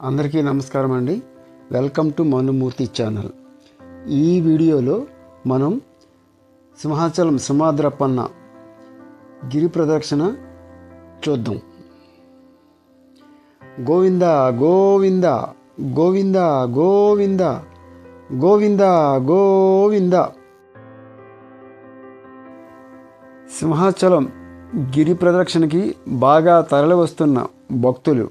అందరికీ నమస్కారం అండి వెల్కమ్ టు మనుమూర్తి ఛానల్ ఈ వీడియోలో మనం సింహాచలం సింహాద్రప్పన్న గిరి ప్రదక్షిణ చూద్దాం గోవింద గోవింద గోవింద గోవింద గోవింద గోవింద సింహాచలం గిరి ప్రదక్షిణకి బాగా తరలి వస్తున్న భక్తులు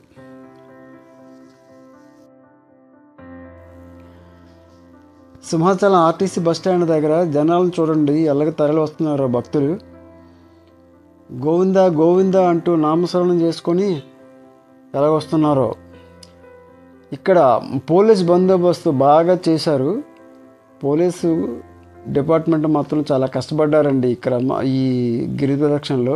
సింహాచలం ఆర్టీసీ బస్ స్టాండ్ దగ్గర జనాలను చూడండి ఎల్లగ తరలి వస్తున్నారు భక్తులు గోవింద గోవింద అంటూ నామస్మరణం చేసుకొని ఎలాగొస్తున్నారో ఇక్కడ పోలీస్ బందోబస్తు బాగా చేశారు పోలీసు డిపార్ట్మెంట్ మాత్రం చాలా కష్టపడ్డారండి ఇక్కడ మా- ఈ గిరి ప్రదక్షిణలో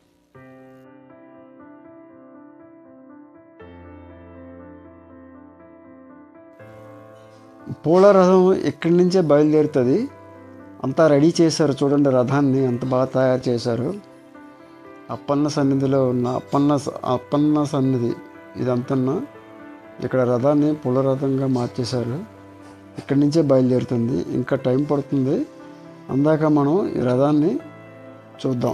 పూల రథం ఇక్కడి నుంచే బయలుదేరుతుంది అంతా రెడీ చేశారు చూడండి రథాన్ని ఎంత బాగా తయారు చేశారు అప్పన్న సన్నిధిలో ఉన్న అప్పన్న స- అప్పన్న సన్నిధి ఇదంతా ఇక్కడ రథాన్ని పూల రథంగా మార్చేశారు ఇక్కడి నుంచే బయలుదేరుతుంది ఇంకా టైం పడుతుంది అందాక మనం ఈ రథాన్ని చూద్దాం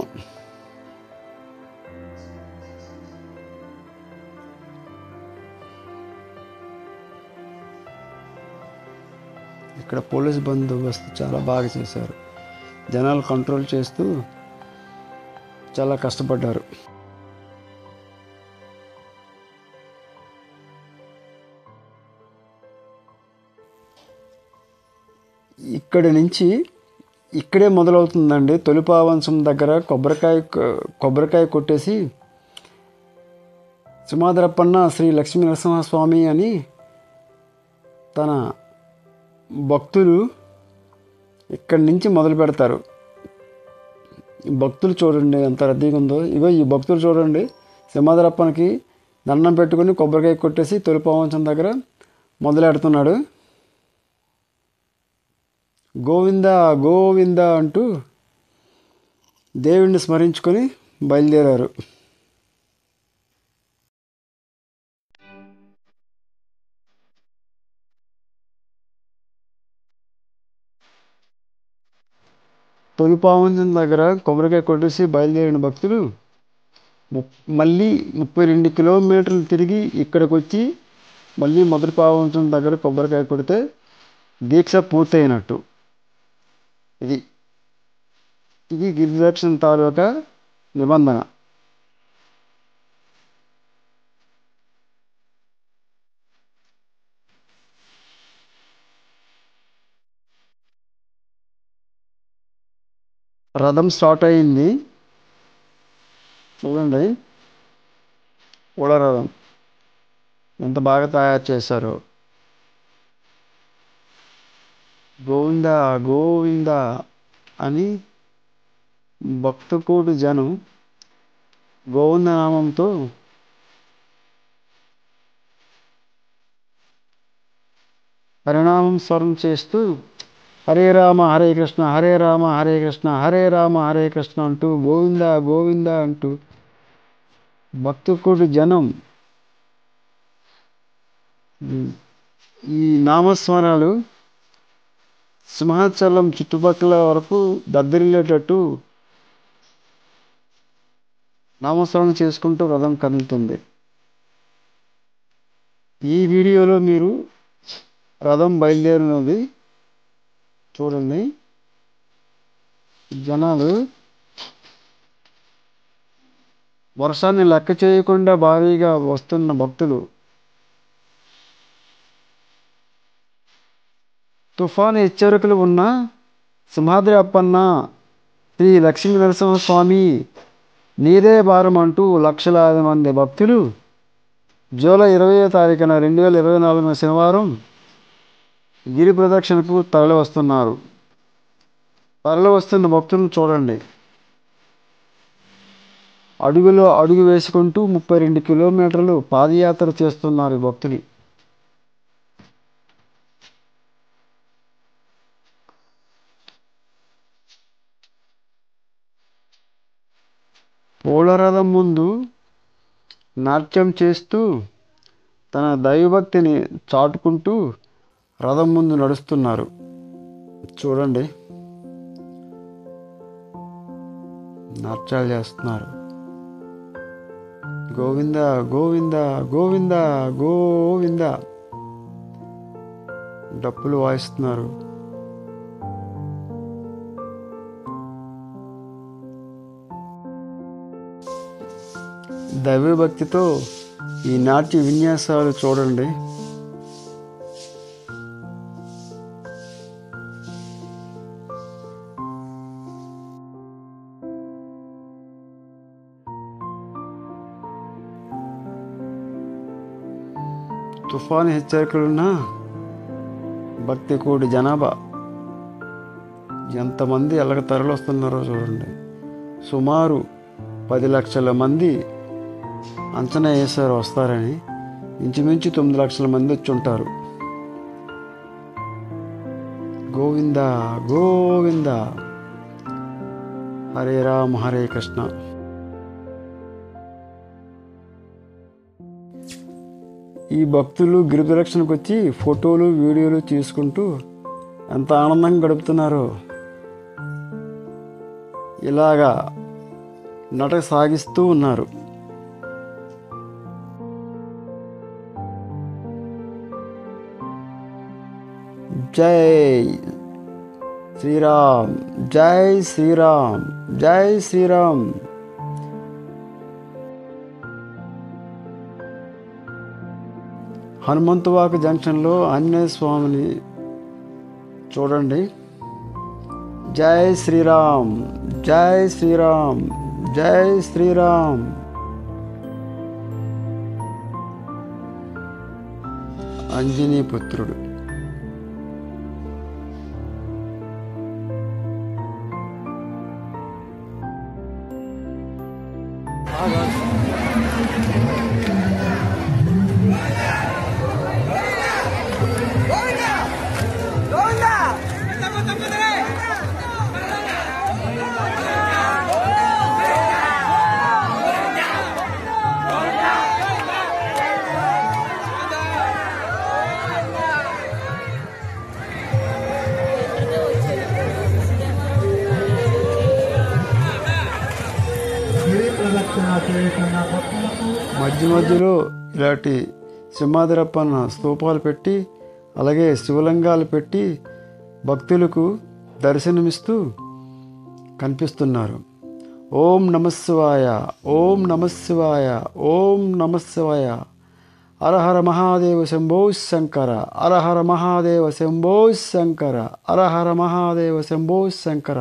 ఇక్కడ పోలీస్ బందోబస్తు చాలా బాగా చేశారు జనాలు కంట్రోల్ చేస్తూ చాలా కష్టపడ్డారు ఇక్కడి నుంచి ఇక్కడే మొదలవుతుందండి తొలిపావంశం దగ్గర కొబ్బరికాయ కొబ్బరికాయ కొట్టేసి సుమాద్రప్పన్న శ్రీ లక్ష్మీ నరసింహస్వామి అని తన భక్తులు ఇక్కడి నుంచి మొదలు పెడతారు ఈ భక్తులు చూడండి ఎంత రద్దీగా ఉందో ఇగో ఈ భక్తులు చూడండి సింహాద్రప్పనికి దండం పెట్టుకుని కొబ్బరికాయ కొట్టేసి తొలిపావంచం దగ్గర మొదలెడుతున్నాడు గోవింద గోవింద అంటూ దేవుణ్ణి స్మరించుకొని బయలుదేరారు తొలిపావంచం దగ్గర కొబ్బరికాయ కొట్టేసి బయలుదేరిన భక్తులు ము- మళ్ళీ ముప్పై రెండు కిలోమీటర్లు తిరిగి ఇక్కడికి వచ్చి మళ్ళీ మొదటి పావంచం దగ్గర కొబ్బరికాయ కొడితే దీక్ష పూర్తయినట్టు ఇది ఇది గిరిదక్షిణ తాలూకా నిబంధన రథం స్టార్ట్ అయింది చూడండి పూల రథం ఎంత బాగా తయారు చేశారో గోవింద గోవింద అని భక్తకోటి జనం గోవింద నామంతో పరిణామం స్వరం చేస్తూ హరే రామ హరే కృష్ణ హరే రామ హరే కృష్ణ హరే రామ హరే కృష్ణ అంటూ గోవింద గోవింద అంటూ భక్తకోటి జనం ఈ నామస్మరణలు సింహాచలం చుట్టుపక్కల వరకు దద్దరిల్లేటట్టు నామస్మరణ చేసుకుంటూ రథం కదులుతుంది ఈ వీడియోలో మీరు రథం బయలుదేరినది చూడండి జనాలు వర్షాన్ని లెక్క చేయకుండా భారీగా వస్తున్న భక్తులు తుఫాను హెచ్చరికలు ఉన్న సింహాద్రి అప్పన్న శ్రీ లక్ష్మీ నరసింహస్వామి నీరే భారం అంటూ లక్షలాది మంది భక్తులు జూలై ఇరవై తారీఖున రెండు వేల ఇరవై నాలుగున శనివారం గిరి ప్రదక్షిణకు తరలి వస్తున్నారు తరలి వస్తున్న భక్తులను చూడండి అడుగులో అడుగు వేసుకుంటూ ముప్పై రెండు కిలోమీటర్లు పాదయాత్ర చేస్తున్నారు ఈ భక్తులు పూలరథం ముందు నాట్యం చేస్తూ తన దైవభక్తిని చాటుకుంటూ రథం ముందు నడుస్తున్నారు చూడండి నాట్యాలు చేస్తున్నారు గోవింద గోవింద గోవింద గోవింద డప్పులు వాయిస్తున్నారు దైవభక్తితో ఈ నాట్య విన్యాసాలు చూడండి తుఫాను హెచ్చరికలున్న భక్తి కోటి జనాభా ఎంతమంది ఎలాగ తరలిస్తున్నారో చూడండి సుమారు పది లక్షల మంది అంచనా వేశారు వస్తారని ఇంచుమించు తొమ్మిది లక్షల మంది వచ్చి ఉంటారు గోవింద గోవింద హరే రామ హరే కృష్ణ ఈ భక్తులు గిరి ప్రదక్షిణకు వచ్చి ఫోటోలు వీడియోలు తీసుకుంటూ ఎంత ఆనందంగా గడుపుతున్నారో ఇలాగా నట సాగిస్తూ ఉన్నారు జై శ్రీరామ్ జై శ్రీరామ్ జై శ్రీరామ్ హనుమంతువాక జంక్షన్లో ఆంజనేయ స్వామిని చూడండి జై శ్రీరామ్ జై శ్రీరామ్ జై శ్రీరామ్ అంజనీ పుత్రుడు గిరి ప్రదక్షిణ చేస్తున్న భక్తులకు మధ్య మధ్యలో ఇలాంటి సింహాద్రప్పన్న స్తూపాలు పెట్టి అలాగే శివలింగాలు పెట్టి భక్తులకు దర్శనమిస్తూ కనిపిస్తున్నారు ఓం నమశివాయ ఓం నమశివాయ ఓం నమశివాయ అరహర మహాదేవ శంభో శంకర అరహర మహాదేవ శంభో శంకర అరహర మహాదేవ శంభో శంకర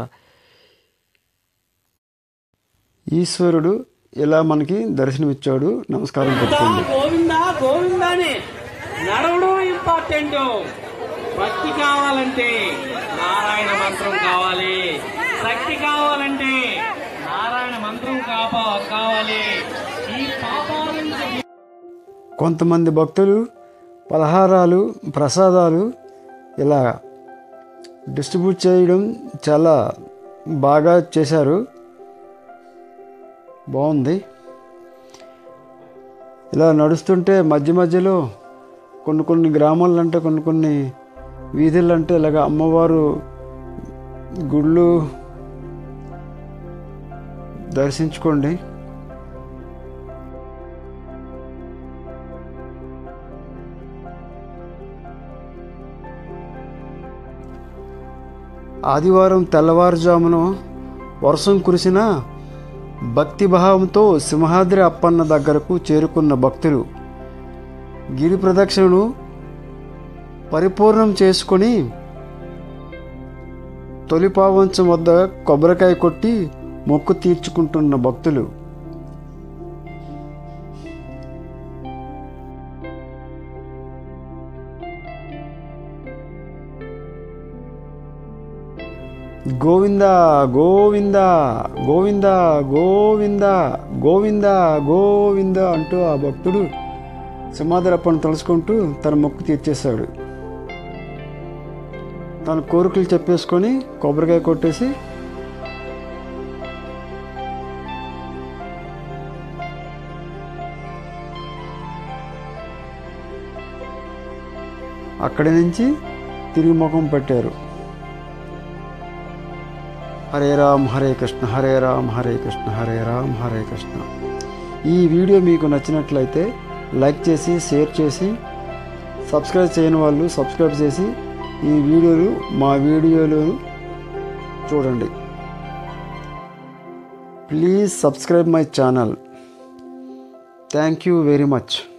ఈశ్వరుడు ఇలా మనకి దర్శనమిచ్చాడు నమస్కారం పెట్టుకోండి గోవిందా గోవిందా అని నడవడం ఇంపార్టెంట్ భక్తి కావాలంటే నారాయణ మంత్రం కావాలి శక్తి కావాలంటే నారాయణ మంత్రం కాపా కావాలి ఈ పాపాల నుంచి కొంతమంది భక్తులు పలహారాలు ప్రసాదాలు ఇలా డిస్ట్రిబ్యూట్ చేయడం చాలా బాగా చేశారు బాగుంది ఇలా నడుస్తుంటే మధ్య మధ్యలో కొన్ని కొన్ని గ్రామాలు అంటే కొన్ని కొన్ని వీధులు అంటే ఇలాగ అమ్మవారు గుళ్ళు దర్శించుకోండి ఆదివారం తెల్లవారుజామున వర్షం కురిసిన భక్తిభావంతో సింహాద్రి అప్పన్న దగ్గరకు చేరుకున్న భక్తులు గిరి ప్రదక్షిణను పరిపూర్ణం చేసుకొని తొలి పావంచం వద్ద కొబ్బరికాయ కొట్టి మొక్కు తీర్చుకుంటున్న భక్తులు గోవింద గోవింద గోవింద గోవింద గోవింద గోవింద అంటూ ఆ భక్తుడు సింహాద్రప్పను తలుచుకుంటూ తన మొక్కు తీర్చేశాడు తన కోరికలు చెప్పేసుకొని కొబ్బరికాయ కొట్టేసి అక్కడి నుంచి తిరిగి ముఖం పెట్టారు హరే రామ్ హరే కృష్ణ హరే రామ్ హరే కృష్ణ హరే రామ్ హరే కృష్ణ ఈ వీడియో మీకు నచ్చినట్లయితే లైక్ చేసి షేర్ చేసి సబ్స్క్రైబ్ చేయని వాళ్ళు సబ్స్క్రైబ్ చేసి ఈ వీడియోలు మా వీడియోలు చూడండి please subscribe my channel thank you very much